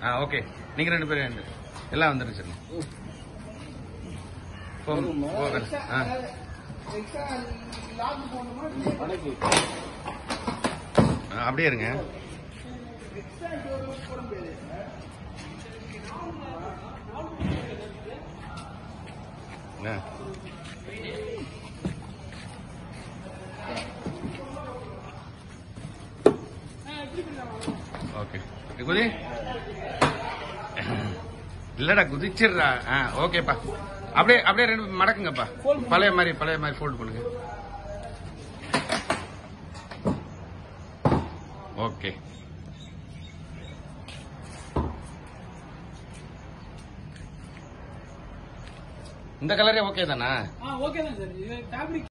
ஆ okay நீங்க ரெண்டு பேரும் ரெண்டு. எல்லாம் வந்துருச்சு போ போ ஆ ஆ, அப்படியே இருங்க ஆ. ஓகே குதி இல்லடா குதிச்சிடுறா ஆ ஓகேப்பா அப்படியே அப்படியே ரெண்டு மடக்குங்கப்பா பழைய மாதிரி பழைய மாதிரி ஃபோல்ட் பண்ணுங்க ஓகே இந்த கலரே ஓகே தானா ஓகே தான் சார் இது ஃபேப்ரிக்